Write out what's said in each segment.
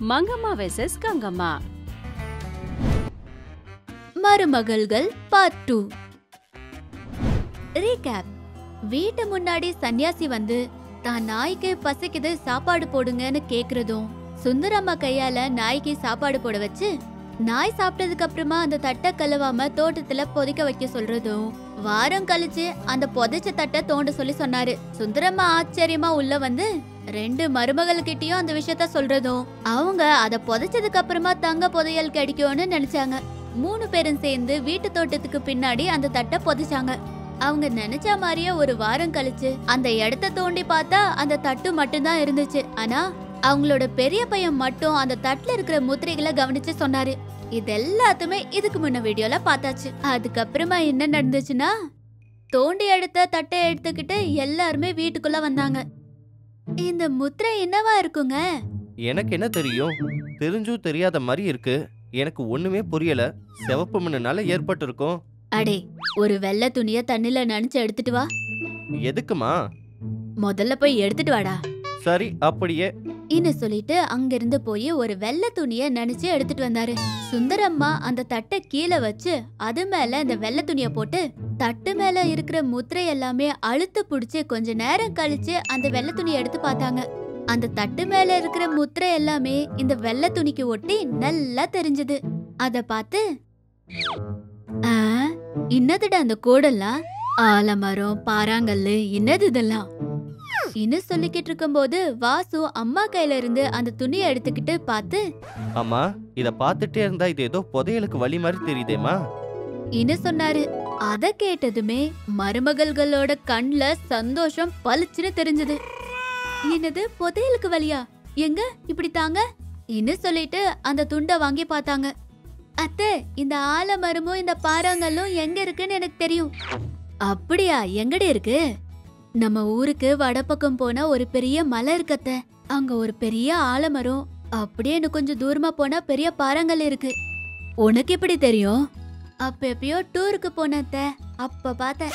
Mangamma versus Gangamma மருமகள்கள் part two recap வீட்டு முன்னாடி சன்னியாசி வந்து தான் நாய்க்கு பசிக்குது சாப்பாடு போடுங்கன்னு கேக்குறதும் சுந்தரம்மா கையால நாய்க்கு சாப்பாடு போட வச்சு நாய் சாப்பிட்டதுக்கு அப்புறமா அந்த தட்டை கழுவாம தோட்டத்துல புதைக்க வைக்க சொல்றதும் வாரம் கழிச்சு அந்த புதைச்ச தட்டை தோண்ட சொல்லி சொன்னாரு சுந்தரம்மா ஆச்சரியமா உள்ள வந்து ரெண்டு மருமகள்கிட்டயும் அந்த விஷயத்த சொல்றதும் அவங்க அத புதைச்சதுக்கு அப்புறமா தங்க புதையல் கிடைக்கும்னு நினைச்சாங்க மூணு பேரும் சேர்ந்து வீட்டு தோட்டத்துக்கு பின்னாடி அந்த தட்டை புதைச்சாங்க அவங்க நினைச்ச மாதிரியே ஒரு வாரம் கழிச்சு அந்த இடத்த தோண்டி பார்த்தா அந்த தட்டு மட்டும்தான் இருந்துச்சு ஆனா அவங்களோட பெரிய பையன் மட்டும் அந்த தட்டுல இருக்கிற முத்திரைகளை கவனிச்சு சொன்னாரு இது எல்லாத்துமே இதுக்கு முன்ன வீடியோல பார்த்தாச்சு அதுக்கப்புறமா என்ன நடந்துச்சுன்னா தோண்டி எடுத்த தட்டை எடுத்துக்கிட்டு எல்லாருமே வீட்டுக்குள்ள வந்தாங்க இந்த முத்திரை என்னவா இருக்குங்க எனக்கு என்ன தெரியும் தெரிஞ்சும் தெரியாத மாதிரி இருக்கு எனக்கு ஒண்ணுமே புரியல சிவப்பு மண்ணுனால ஏற்பட்டிருக்கும் அடே ஒரு வெள்ளை துணிய தண்ணில நனைச்சு எடுத்துட்டு வா எதுக்குமா முதல்ல போய் எடுத்துட்டு வாடா சரி அப்படியே இன்னு சொல்லிட்டு அங்கிருந்து போய் ஒரு வெள்ளை துணிய நனைச்சு எடுத்துட்டு வந்தாரு சுந்தரம்மா அந்த தட்டை கீழே வச்சு அது மேல அந்த வெள்ளை துணிய போட்டு தட்டு மேல இருக்கிற முத்திரை எல்லாமே அழுத்து புடிச்சு கொஞ்ச நேரம் கழிச்சு அந்த வெள்ளை துணியை எடுத்து பார்த்தாங்க அந்த தட்டு மேல இருக்கிற முத்திரை எல்லாமே இந்த வெள்ளை துணிக்கு ஒட்டி நல்லா தெரிஞ்சது அத பார்த்து ஆ, இன்னதுடா அந்த கோடெல்லாம் ஆலமரம் பாறாங்கல்லு என்னது இதெல்லாம் இன்னும் சொல்லிக்கிட்டு இருக்கும்போது வாசு அம்மா கையில இருந்து அந்த துணியை எடுத்துக்கிட்டு பார்த்து ஆமா இத பார்த்துட்டே இருந்தா இது ஏதோ புதையலுக்கு வழி மாதிரி தெரியுதேமா இன்னும் சொன்னாரு அத கேட்டதுமே மருமகள்களோட கண்ல சந்தோஷம் பளிச்சுன்னு தெரிஞ்சது என்னது புதையலுக்கு வழியா எங்க இப்படி தாங்க இன்னும் சொல்லிட்டு அந்த துண்டை வாங்கி பார்த்தாங்க அத்தை இந்த ஆலமரமும் இந்த பாறாங்கல்லும் எங்க இருக்குன்னு எனக்கு தெரியும் அப்படியா எங்கடி இருக்கு நம்ம ஊருக்கு வடபக்கம் போனா ஒரு பெரிய மலை இருக்கத்த அங்க ஒரு பெரிய ஆலமரம் அப்படியே இன்னும் கொஞ்சம் தூரமா போனா பெரிய பாறாங்கல் இருக்கு உனக்கு எப்படி தெரியும் அப்ப எப்பயோ டூருக்கு போன அத்தை அப்ப பார்த்தேன்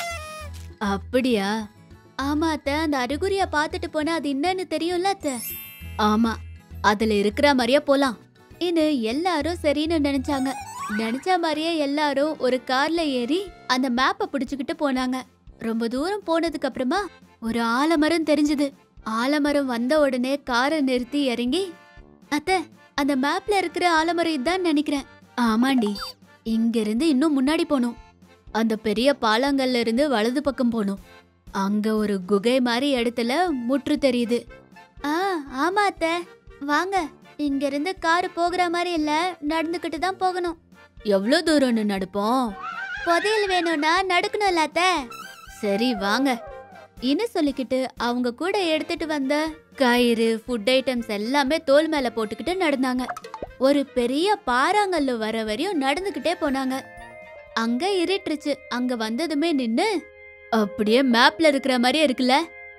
அப்படியா ஆமா அத்தை அந்த அறிகுறிய பார்த்துட்டு போனா அது என்னன்னு தெரியும்ல அத்தை ஆமா அதுல இருக்கிற மாதிரியே போலாம் இன்னு எல்லாரும் சரின்னு நினைச்சாங்க நினைச்ச மாதிரியே எல்லாரும் ஒரு கார்ல ஏறி அந்த மேப்பை பிடிச்சுக்கிட்டு போனாங்க ரொம்ப தூரம் போனதுக்கு அப்புறமா ஒரு ஆலமரம் தெரிஞ்சது ஆலமரம் வந்த உடனே காரை நிறுத்தி இறங்கி அத்தை அந்த மேப்ல இருக்கிற ஆலமரம் இதான் நினைக்கிறேன் ஆமாண்டி இங்க இருந்து இன்னும் முன்னாடி போகணும் அந்த பெரிய பாலங்கல்ல இருந்து வலது பக்கம் போகணும் அங்க ஒரு குகை மாதிரி இடத்துல முற்று தெரியுது ஆ ஆமா அத்தை வாங்க இங்க இருந்து கார் போகிற மாதிரி இல்ல நடந்துகிட்டு தான் போகணும் எவ்வளவு தூரம்னு நடப்போம் புதையல் வேணும்னா நடக்கணும்ல அத்தை சரி வாங்க இன்னும் சொல்லிக்கிட்டு அவங்க கூட எடுத்துட்டு வந்த கயிறு ஃபுட் ஐட்டம்ஸ் எல்லாமே தோல் மேல போட்டுக்கிட்டு நடந்தாங்க ஒரு பெரிய பாறாங்கல்லு வர வரையும் நடந்துகிட்டே போனாங்க அங்க இருட்டுருச்சு அங்க வந்ததுமே நின்னு அப்படியே மேப்ல இருக்கிற மாதிரியே இருக்குல்ல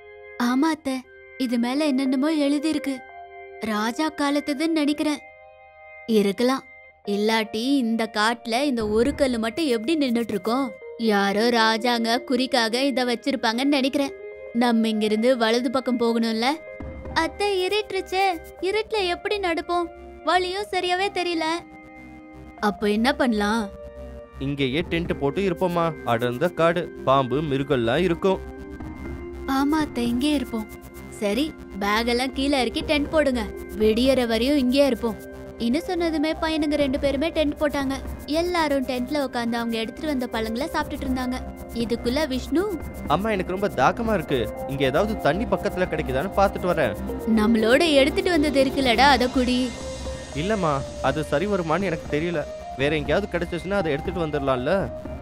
ஆமா அத்தை இது மேல என்னென்னமோ எழுதி இருக்கு ராஜா காலத்துதுன்னு நினைக்கிறேன் இருக்கலாம் இல்லாட்டி இந்த காட்டுல இந்த ஒரு கல்லு மட்டும் எப்படி நின்னுட்டு இருக்கோம் யாரோ ராஜாங்க குறிக்காக இத வச்சிருப்பாங்கன்னு நினைக்கிறேன் நம்ம இங்கிருந்து வலது பக்கம் போகணும்ல அத்தை இருட்டுருச்சே இருட்டுல எப்படி நடப்போம் வழியும் சரியாவே தெரியல அப்போ என்ன பண்ணலாம் இங்கேயே டென்ட் போட்டு இருப்போமா அடர்ந்த காடு பாம்பு மிருகம்லாம் இருக்கும் ஆமா அத்தை இங்கே இருப்போம் சரி பேக் எல்லாம் கீழே இறக்கி டென்ட் போடுங்க விடியற வரையும் இங்கே இருப்போம் இன்னும் சொன்னதுமே பையனுங்க ரெண்டு பேருமே டென்ட் போட்டாங்க எல்லாரும் டென்ட்ல உட்காந்து அவங்க எடுத்துட்டு வந்த பழங்களை சாப்பிட்டுட்டு இருந்தாங்க இதுக்குள்ள விஷ்ணு அம்மா எனக்கு ரொம்ப தாகமா இருக்கு இங்க ஏதாவது தண்ணி பக்கத்துல கிடைக்குதான்னு பார்த்துட்டு வரேன் நம்மளோட எடுத்துட்டு வந்தது இருக்குல்லடா அத குடி இல்லம்மா அது சரி வருமான்னு எனக்கு தெரியல வேற எங்கேயாவது கிடைச்சிச்சுன்னா அதை எடுத்துட்டு வந்துடலாம்ல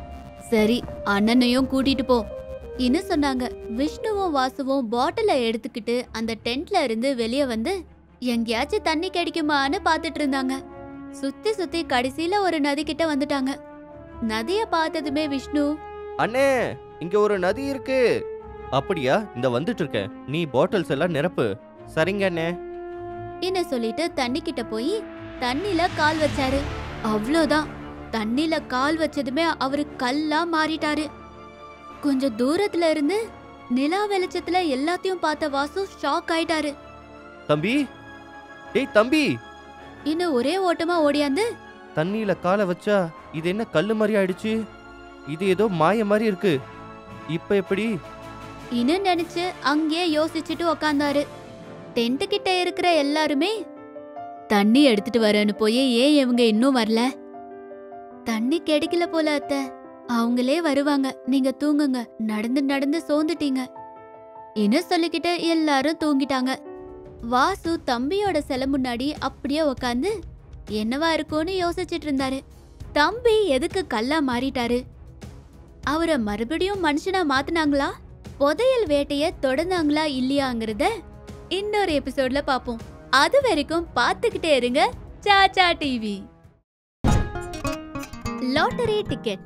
சரி அண்ணனையும் கூட்டிட்டு போ இன்னும் சொன்னாங்க விஷ்ணுவும் வாசுவும் பாட்டில எடுத்துக்கிட்டு அந்த டென்ட்ல இருந்து வெளியே வந்து எங்கேயாச்சும் தண்ணி கிடைக்குமான்னு பார்த்துட்டு இருந்தாங்க சுத்தி சுத்தி கடைசியில ஒரு நதி கிட்ட வந்துட்டாங்க நதிய பார்த்ததுமே விஷ்ணு அண்ணே இங்க ஒரு நதி இருக்கு அப்படியா இந்த வந்துட்டு இருக்கேன் நீ பாட்டில்ஸ் எல்லாம் நிரப்பு சரிங்க அண்ணே என்ன சொல்லிட்டு தண்ணி கிட்ட போய் தண்ணில கால் வச்சாரு அவ்வளோதான் தண்ணில கால் வச்சதுமே அவரு கல்லா மாறிட்டாரு கொஞ்சம் தூரத்துல இருந்து நிலா வெளிச்சத்துல எல்லாத்தையும் பார்த்த வாசு ஷாக் ஆயிட்டாரு தம்பி டேய் தம்பி இன்னும் ஒரே ஓட்டமா ஓடியாந்து தண்ணியில காலை வச்சா இது என்ன கல்லு மாதிரி ஆயிடுச்சு இது ஏதோ மாய மாதிரி இருக்கு இப்ப எப்படி இன்னும் நினைச்சு அங்கேயே யோசிச்சுட்டு உக்காந்தாரு டென்ட் கிட்ட இருக்கிற எல்லாருமே தண்ணி எடுத்துட்டு வரேன்னு போய் ஏன் இவங்க இன்னும் வரல தண்ணி கிடைக்கல போல அத்தை அவங்களே வருவாங்க நீங்க தூங்குங்க நடந்து நடந்து சோந்துட்டீங்க இன்னும் சொல்லிக்கிட்டு எல்லாரும் தூங்கிட்டாங்க வாசு தம்பியோட சிலை முன்னாடி அப்படியே உக்காந்து என்னவா இருக்கும்னு யோசிச்சுட்டு இருந்தாரு தம்பி எதுக்கு கல்லா மாறிட்டாரு அவரை மறுபடியும் மனுஷனா மாத்துனாங்களா புதையல் வேட்டைய தொடர்ந்தாங்களா இல்லையாங்கிறத இன்னொரு எபிசோட்ல பாப்போம் அது வரைக்கும் பார்த்துக்கிட்டே இருங்க சாச்சா டிவி லாட்டரி டிக்கெட்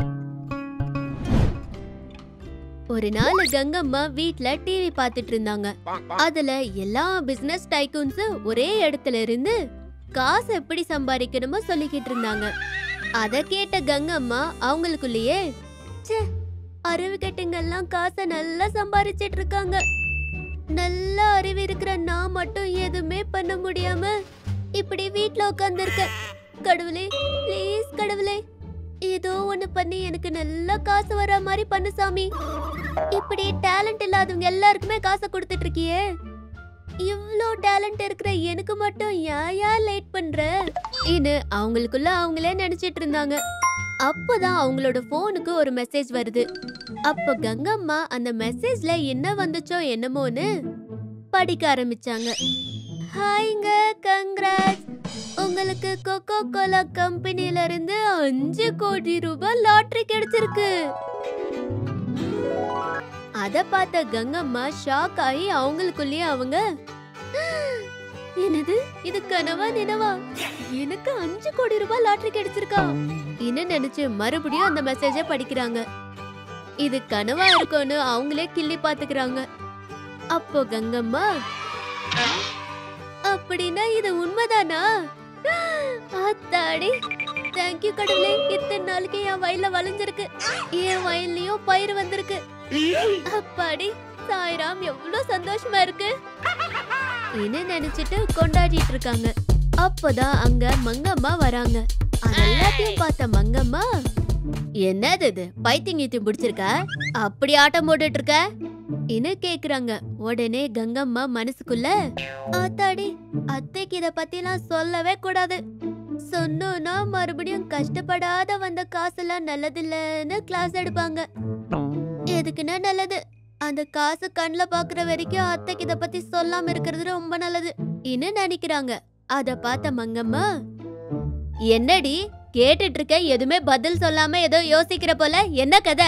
ஒரு நாள் கங்கம்மா வீட்ல டிவி பார்த்துட்டு இருந்தாங்க அதுல எல்லா பிசினஸ் டைக்கூன்ஸ் ஒரே இடத்துல இருந்து காசு எப்படி சம்பாதிக்கணுமோ சொல்லிக்கிட்டு இருந்தாங்க அத கேட்ட கங்கம்மா அவங்களுக்குள்ளேயே ச்சே அறிவு கெட்டுங்கெல்லாம் காசை நல்லா சம்பாரிச்சிட்டு இருக்காங்க நல்ல அறிவு இருக்கிற நான் மட்டும் எதுவுமே பண்ண முடியாம இப்படி வீட்ல உட்காந்துருக்கேன் கடவுளே ப்ளீஸ் கடவுளே ஏதோ ஒண்ணு பண்ணி எனக்கு நல்லா காசு வர மாதிரி பண்ணு சாமி இப்படி டேலண்ட் இல்லாதவங்க எல்லாருக்குமே காசை கொடுத்துட்டு இருக்கியே இவ்ளோ டேலண்ட் இருக்கிற எனக்கு மட்டும் ஏன் ஏன் லேட் பண்ற இன்னு அவங்களுக்குள்ள அவங்களே நினைச்சிட்டு இருந்தாங்க அப்பதான் அவங்களோட போனுக்கு ஒரு மெசேஜ் வருது அப்ப கங்கம்மா அந்த மெசேஜ்ல என்ன வந்துச்சோ என்னமோன்னு படிக்க ஆரம்பிச்சாங்க ஹாய்ங்க கங்க்ராட்ஸ் உங்களுக்கு கொக்கோ கோலா கம்பெனில இருந்து அஞ்சு கோடி ரூபாய் லாட்டரி கிடைச்சிருக்கு அத பார்த்த கங்கம்மா ஷாக் ஆகி அவங்களுக்குள்ளேயே அவங்க என்னது இது கனவா நினவா எனக்கு அஞ்சு கோடி ரூபாய் லாட்டரி கிடைச்சிருக்கா என்ன நினைச்சு மறுபடியும் அந்த மெசேஜ படிக்கிறாங்க இது கனவா இருக்கும்னு அவங்களே கிள்ளி பாத்துக்கிறாங்க அப்போ கங்கம்மா அப்படின்னா இது உண்மைதானா ஆத்தாடி தேங்க்யூ கடவுளே இத்தனை நாளைக்கு என் வயல்ல வளைஞ்சிருக்கு என் வயல்லயும் பயிர் வந்திருக்கு அப்பாடி சாய்ராம் எவ்வளவு சந்தோஷமா இருக்கு என்ன நினைச்சிட்டு கொண்டாடிட்டு இருக்காங்க அப்பதான் அங்க மங்கம்மா வராங்க அது எல்லாத்தையும் பார்த்த மங்கம்மா என்னது இது பைத்தியம் கீத்தியம் பிடிச்சிருக்கா அப்படி ஆட்டம் போட்டுட்டு இருக்க இன்னும் கேக்குறாங்க உடனே கங்கம்மா மனசுக்குள்ள ஆத்தாடி அத்தைக்கு இத பத்திலாம் சொல்லவே கூடாது சொன்னோன்னா மறுபடியும் கஷ்டப்படாத வந்த காசெல்லாம் நல்லதில்லன்னு கிளாஸ் எடுப்பாங்க எதுக்குன்னா நல்லது அந்த காசு கண்ணுல பாக்குற வரைக்கும் அத்தைக்கு இத பத்தி சொல்லாம இருக்கிறது ரொம்ப நல்லது இன்னும் நினைக்கிறாங்க அத பார்த்த மங்கம்மா என்னடி கேட்டுட்டு இருக்க எதுவுமே பதில் சொல்லாம ஏதோ யோசிக்கிற போல என்ன கதை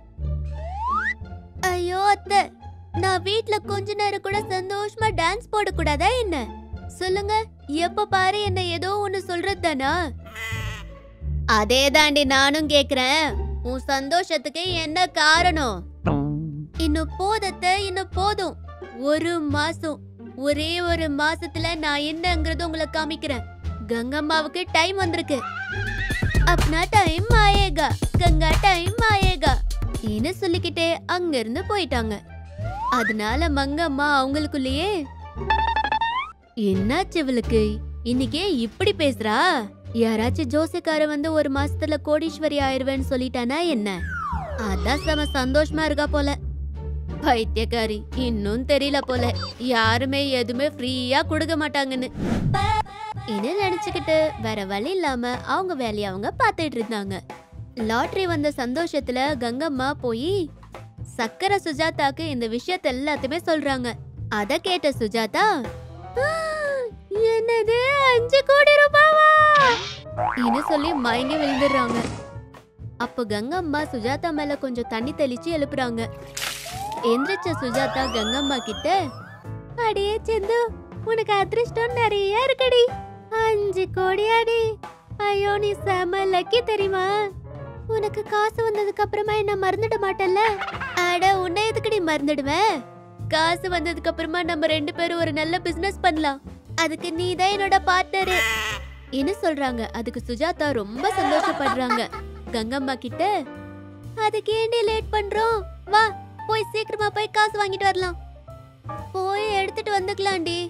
ஐயோ அத்தை நான் வீட்ல கொஞ்ச நேரம் கூட சந்தோஷமா டான்ஸ் போட கூடாதா என்ன சொல்லுங்க எப்ப பாரு என்ன ஏதோ ஒன்னு சொல்றது தானா அதே தாண்டி நானும் கேக்குறேன் உன் சந்தோஷத்துக்கு என்ன காரணம் இன்னும் போதத்த இன்னும் போதும் ஒரு மாசம் ஒரே ஒரு மாசத்துல நான் என்னங்கறது உங்களை காமிக்கிறேன் கங்கம்மாவுக்கு டைம் வந்திருக்கு அப்னா டைம் ஆயேகா கங்கா டைம் ஆயேகா இன்னு சொல்லிக்கிட்டே அங்க இருந்து போயிட்டாங்க அதனால மங்கம்மா அவங்களுக்குள்ளேயே என்னாச்சு இவளுக்கு இன்னைக்கே இப்படி பேசுறா யாராச்சும் ஜோசிக்கார வந்து ஒரு மாசத்துல கோடீஸ்வரி ஆயிருவேன்னு சொல்லிட்டானா என்ன அதான் செம சந்தோஷமா இருக்கா போல பைத்தியக்காரி இன்னும் தெரியல போல யாருமே எதுவுமே ஃப்ரீயா கொடுக்க மாட்டாங்கன்னு என்ன நினைச்சுக்கிட்டு வேற வழி இல்லாம அவங்க வேலையை அவங்க பார்த்துட்டு இருந்தாங்க லாட்டரி வந்த சந்தோஷத்துல கங்கம்மா போய் சக்கர சுஜாதாக்கு இந்த விஷயத்த எல்லாத்தையுமே சொல்றாங்க அத கேட்ட சுஜாதா "ஆ, என்னது அஞ்சு கோடி ரூபாவா இன்னு சொல்லி மயங்கி விழுந்துடுறாங்க அப்போ கங்கம்மா சுஜாதா மேல கொஞ்சம் தண்ணி தெளிச்சு எழுப்புறாங்க எந்திரிச்ச சுஜாதா கங்கம்மா கிட்ட அடியே செந்து உனக்கு அதிர்ஷ்டம் நிறைய இருக்குடி அஞ்சு கோடியாடி ஐயோ நீ செம லக்கி தெரியுமா உனக்கு காசு வந்ததுக்கு அப்புறமா என்ன மறந்துட மாட்டல்ல அட உன்னை எதுக்குடி மறந்துடுவேன் காசு வந்ததுக்கு அப்புறமா நம்ம ரெண்டு பேரும் ஒரு நல்ல பிசினஸ் பண்ணலாம் அதுக்கு நீ தான் என்னோட பார்ட்னரு என்ன சொல்றாங்க அதுக்கு சுஜாதா ரொம்ப சந்தோஷப்படுறாங்க கங்கம்மா கிட்ட அதுக்கு ஏண்டி லேட் பண்றோம் வா போய் சீக்கிரமா போய் காசு வாங்கிட்டு வரலாம் போய் எடுத்துட்டு வந்துக்கலாம்டி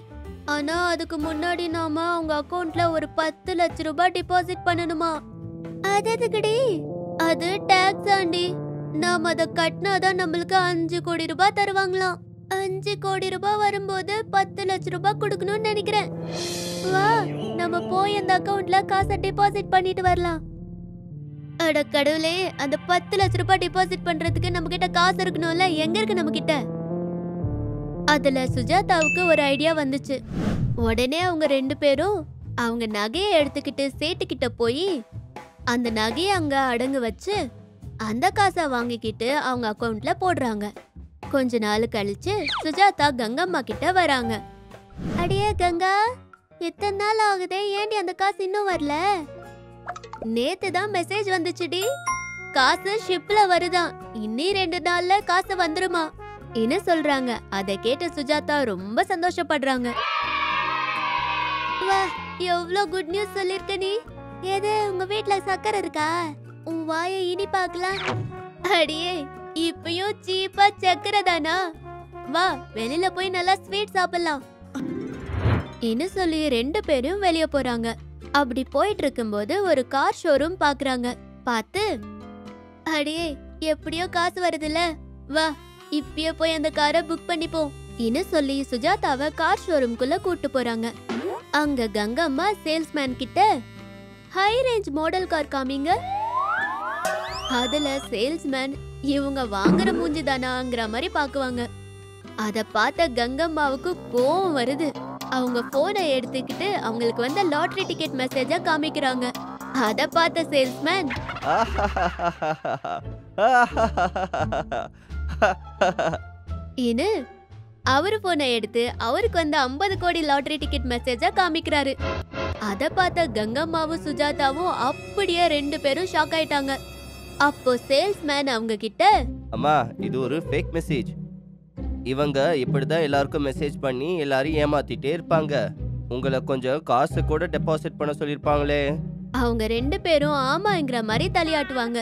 ஆனா அதுக்கு முன்னாடி நாம அவங்க அக்கவுண்ட்ல ஒரு பத்து லட்ச ரூபாய் டிபாசிட் பண்ணணுமா அது எதுக்குடி அது டாக்ஸ் ஆண்டி நாம அதை கட்டினாதான் நம்மளுக்கு அஞ்சு கோடி ரூபாய் தருவாங்களாம் அஞ்சு கோடி ரூபாய் வரும்போது பத்து லட்ச ரூபாய் கொடுக்கணும்னு நினைக்கிறேன் வா நம்ம போய் அந்த அக்கவுண்ட்ல காசை டிபாசிட் பண்ணிட்டு வரலாம் அட கடவுளே அந்த பத்து லட்ச ரூபாய் டிபாசிட் பண்றதுக்கு நம்ம கிட்ட காசு இருக்கணும்ல எங்க இருக்கு நம்ம கிட்ட அதுல சுஜாதாவுக்கு ஒரு ஐடியா வந்துச்சு உடனே அவங்க ரெண்டு பேரும் அவங்க நகையை எடுத்துக்கிட்டு சேட்டுக்கிட்ட போய் அந்த நகையை அங்க அடங்கு வச்சு அந்த காசை வாங்கிக்கிட்டு அவங்க அக்கவுண்ட்ல போடுறாங்க கொஞ்ச நாள் கழிச்சு சுஜாதா கங்கம்மா கிட்ட வராங்க அடியே கங்கா இத்தனை நாள் ஆகுதே ஏண்டி அந்த காசு இன்னும் வரல நேத்து தான் மெசேஜ் வந்துச்சுடி காசு ஷிப்ல வருதாம் இன்னி ரெண்டு நாள்ல காசு வந்துருமா என்ன சொல்றாங்க அத கேட்ட சுஜாதா ரொம்ப சந்தோஷப்படுறாங்க வா எவ்ளோ குட் நியூஸ் சொல்லிருக்க நீ எது உங்க வீட்ல சக்கரை இருக்கா உன் வாய இனி பார்க்கலாம் அடியே இப்பயும் சீப்பா சக்கரை தானா வா வெளியில போய் நல்லா ஸ்வீட் சாப்பிடலாம் என்ன சொல்லி ரெண்டு பேரும் வெளிய போறாங்க அப்படி போயிட்டு இருக்கும்போது ஒரு கார் ஷோரூம் பாக்குறாங்க பார்த்து அடியே எப்படியோ காசு வருதுல்ல வா இப்பயே போய் அந்த காரை புக் பண்ணிப்போம் இன்னு சொல்லி சுஜாதாவை கார் ஷோரூம்குள்ள கூட்டு போறாங்க அங்க கங்கம்மா சேல்ஸ்மேன் கிட்ட ஹை ரேஞ்ச் மாடல் கார் காமிங்க அதுல சேல்ஸ்மேன் இவங்க வாங்குற மூஞ்சி தானாங்கிற மாதிரி பாக்குவாங்க அத பார்த்த கங்கம்மாவுக்கு கோவம் வருது அவங்க போனை எடுத்துக்கிட்டு அவங்களுக்கு வந்த லாட்டரி டிக்கெட் மெசேஜ காமிக்கிறாங்க அத பார்த்த சேல்ஸ்மேன் இனு அவரு போனை எடுத்து அவருக்கு வந்த 50 கோடி லாட்டரி டிக்கெட் மெசேஜ காமிக்கிறாரு அத பார்த்த கங்கம்மாவும் சுஜாதாவும் அப்படியே ரெண்டு பேரும் ஷாக் ஆயிட்டாங்க அப்போ சேல்ஸ்மேன் அவங்க கிட்ட அம்மா இது ஒரு ஃபேக் மெசேஜ் இவங்க இப்படிதான் எல்லாருக்கும் மெசேஜ் பண்ணி எல்லாரையும் ஏமாத்திட்டே இருப்பாங்க உங்களை கொஞ்சம் காசு கூட டெபாசிட் பண்ண சொல்லியிருப்பாங்களே அவங்க ரெண்டு பேரும் ஆமாங்கிற மாதிரி தலையாட்டுவாங்க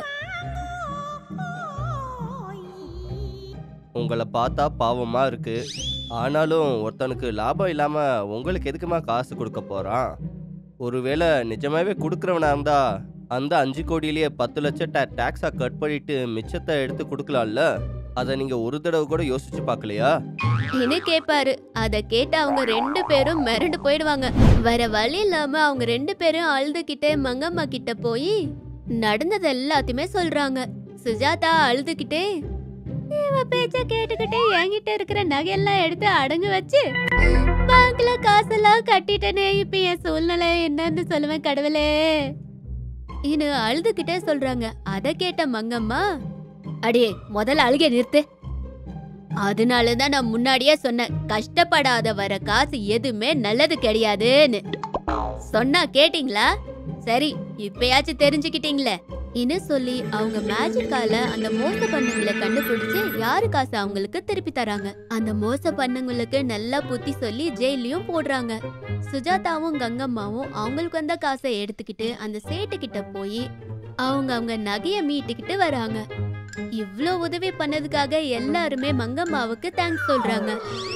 உங்களை பார்த்தா பாவமா இருக்கு ஆனாலும் ஒருத்தனுக்கு லாபம் இல்லாம உங்களுக்கு எதுக்குமா காசு கொடுக்க போறான் ஒருவேளை நிஜமாவே கொடுக்குறவனா இருந்தா அந்த அஞ்சு கோடியிலேயே பத்து லட்சம் டே டேக்ஸா கட் பண்ணிட்டு மிச்சத்தை எடுத்து கொடுக்கலாம்ல அதை நீங்க ஒரு தடவை கூட யோசிச்சு பார்க்கலையா இனு கேட்பாரு அத கேட்டு அவங்க ரெண்டு பேரும் மிரண்டு போயிடுவாங்க வேற வழி இல்லாம அவங்க ரெண்டு பேரும் அழுதுகிட்டே மங்கம்மா கிட்ட போய் நடந்தது எல்லாத்தையுமே சொல்றாங்க சுஜாதா அழுதுகிட்டே இவ பேச்ச கேட்டுக்கிட்டே என்கிட்ட இருக்கிற நகையெல்லாம் எடுத்து அடங்கு வச்சு பேங்க்ல காசெல்லாம் கட்டிட்டனே இப்ப என் சூழ்நிலை என்னன்னு சொல்லுவேன் கடவுளே இனு அழுதுகிட்டே சொல்றாங்க அத கேட்ட மங்கம்மா அடியே முதல்ல அழுகை நிறுத்து அதனால தான் நான் முன்னாடியே சொன்னேன் கஷ்டப்படாத வர காசு எதுவுமே நல்லது கிடையாதுன்னு சொன்னா கேட்டிங்களா சரி இப்பயாச்சும் தெரிஞ்சுக்கிட்டீங்களே இன்னு சொல்லி அவங்க மேஜிக்கால அந்த மோச பண்ணுங்களை கண்டுபிடிச்சு யாரு காசு அவங்களுக்கு திருப்பி தராங்க அந்த மோச பண்ணுங்களுக்கு நல்லா புத்தி சொல்லி ஜெயிலையும் போடுறாங்க சுஜாதாவும் கங்கம்மாவும் அவங்களுக்கு வந்த காசை எடுத்துக்கிட்டு அந்த சேட்டு கிட்ட போய் அவங்க அவங்க நகைய மீட்டுக்கிட்டு வராங்க இவ்ளோ உதவி பண்ணதுக்காக எல்லாருமே மங்கம்மாவுக்கு தேங்க்ஸ் சொல்றாங்க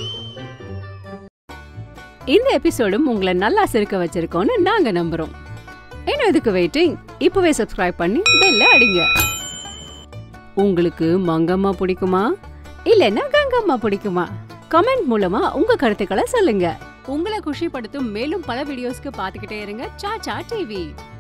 இந்த எபிசோடும் உங்களை நல்லா சிரிக்க வச்சிருக்கோம்னு நாங்க நம்புறோம் இன்னும் இதுக்கு வெயிட்டிங் இப்பவே சப்ஸ்கிரைப் பண்ணி பெல்ல அடிங்க உங்களுக்கு மங்கம்மா பிடிக்குமா இல்லைன்னா கங்கம்மா பிடிக்குமா கமெண்ட் மூலமா உங்க கருத்துக்களை சொல்லுங்க உங்களை குஷிப்படுத்தும் மேலும் பல வீடியோஸ்க்கு பார்த்துக்கிட்டே இருங்க சாச்சா டிவி